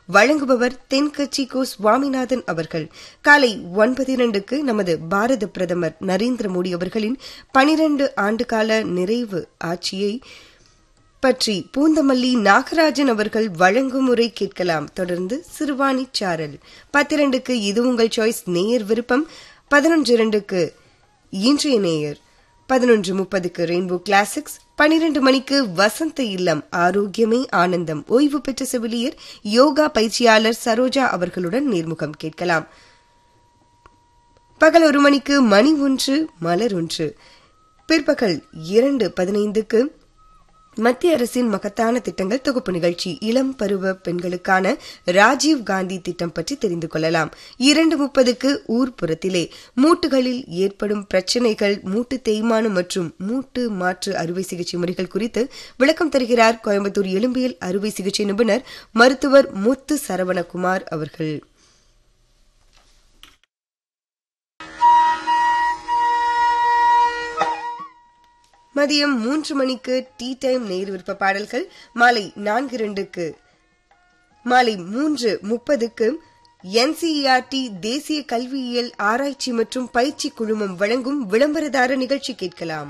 வழங்குபவர் தென்கட்சி கோ சுவாமிநாதன் அவர்கள் காலை ஒன்பது இரண்டுக்கு நமது பாரத பிரதமர் நரேந்திர மோடி அவர்களின் பனிரண்டு ஆண்டுகால நிறைவு ஆட்சியை பற்றி பூந்தமல்லி நாகராஜன் அவர்கள் வழங்கும் முறை கேட்கலாம் தொடர்ந்து சிறுவாணி சாரல் பத்திரண்டுக்கு இது உங்கள் சாய்ஸ் நேயர் விருப்பம் பதினொன்று இரண்டுக்கு இன்றைய நேயர் பதினொன்று முப்பதுக்கு ரெயின்போ கிளாசிக்ஸ் பனிரெண்டு மணிக்கு வசந்த இல்லம் ஆரோக்கியமே ஆனந்தம் ஓய்வு பெற்ற செவிலியர் யோகா பயிற்சியாளர் சரோஜா அவர்களுடன் நேர்முகம் கேட்கலாம் பகல் ஒரு மணிக்கு மணி ஒன்று மலர் ஒன்று பிற்பகல் இரண்டு பதினைந்துக்கு மத்திய அரசின் மகத்தான திட்டங்கள் தொகுப்பு நிகழ்ச்சி இளம் பருவ பெண்களுக்கான ராஜீவ் காந்தி திட்டம் பற்றி தெரிந்து கொள்ளலாம் இரண்டு முப்பதுக்கு ஊர்ப்புறத்திலே மூட்டுகளில் ஏற்படும் பிரச்சினைகள் மூட்டு தேய்மானம் மற்றும் மூட்டு மாற்று அறுவை சிகிச்சை முறைகள் குறித்து விளக்கம் தருகிறார் கோயம்புத்தூர் எலும்பியல் அறுவை சிகிச்சை நிபுணர் மருத்துவர் முத்து சரவணகுமார் அவர்கள் மதியம் மூன்று மணிக்கு டீ டைம் நேர் விருப்ப பாடல்கள் மாலை நான்கு இரண்டுக்கு மாலை மூன்று முப்பதுக்கு என்சிஇஆர்டி தேசிய கல்வியியல் ஆராய்ச்சி மற்றும் பயிற்சி குழுமம் வழங்கும் விளம்பரதார நிகழ்ச்சி கேட்கலாம்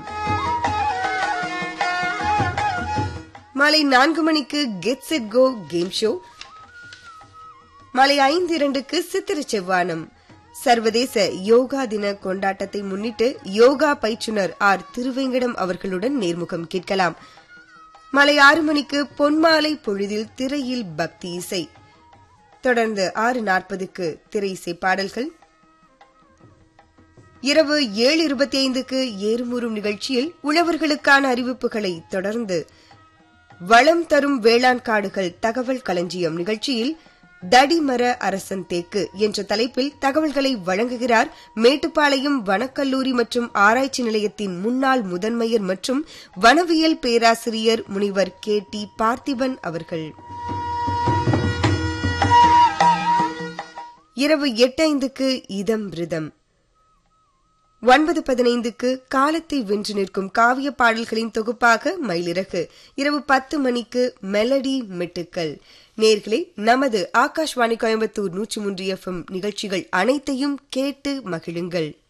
மாலை நான்கு மணிக்கு get set go game show மாலை ஐந்து இரண்டுக்கு சித்திர செவ்வானம் சர்வதேச யோகா தின கொண்டாட்டத்தை முன்னிட்டு யோகா பயிற்றுனர் ஆர் திருவேங்கடம் அவர்களுடன் நேர்முகம் கேட்கலாம் மாலை ஆறு மணிக்கு பொன்மாலை பொழுதில் திரையில் பக்தி இசை தொடர்ந்து ஆறு நாற்பதுக்கு திரை இசை பாடல்கள் இரவு ஏழு இருபத்தி ஐந்துக்கு ஏறுமுறும் நிகழ்ச்சியில் உழவர்களுக்கான அறிவிப்புகளை தொடர்ந்து வளம் தரும் வேளாண் காடுகள் தகவல் களஞ்சியம் நிகழ்ச்சியில் தடிமர அரசன் தேக்கு என்ற தலைப்பில் தகவல்களை வழங்குகிறார் மேட்டுப்பாளையம் வனக்கல்லூரி மற்றும் ஆராய்ச்சி நிலையத்தின் முன்னாள் முதன்மையர் மற்றும் வனவியல் பேராசிரியர் முனிவர் கே டி பார்த்திபன் அவர்கள் இரவு எட்டு ஐந்துக்கு இதம் ரிதம் ஒன்பது பதினைந்துக்கு காலத்தை வென்று நிற்கும் காவிய பாடல்களின் தொகுப்பாக மயிலிறகு இரவு பத்து மணிக்கு மெலடி மெட்டுக்கள் நேர்களே நமது ஆகாஷ்வாணி கோயம்புத்தூர் நூற்றி மூன்று எஃப்எம் நிகழ்ச்சிகள் அனைத்தையும் கேட்டு மகிழுங்கள்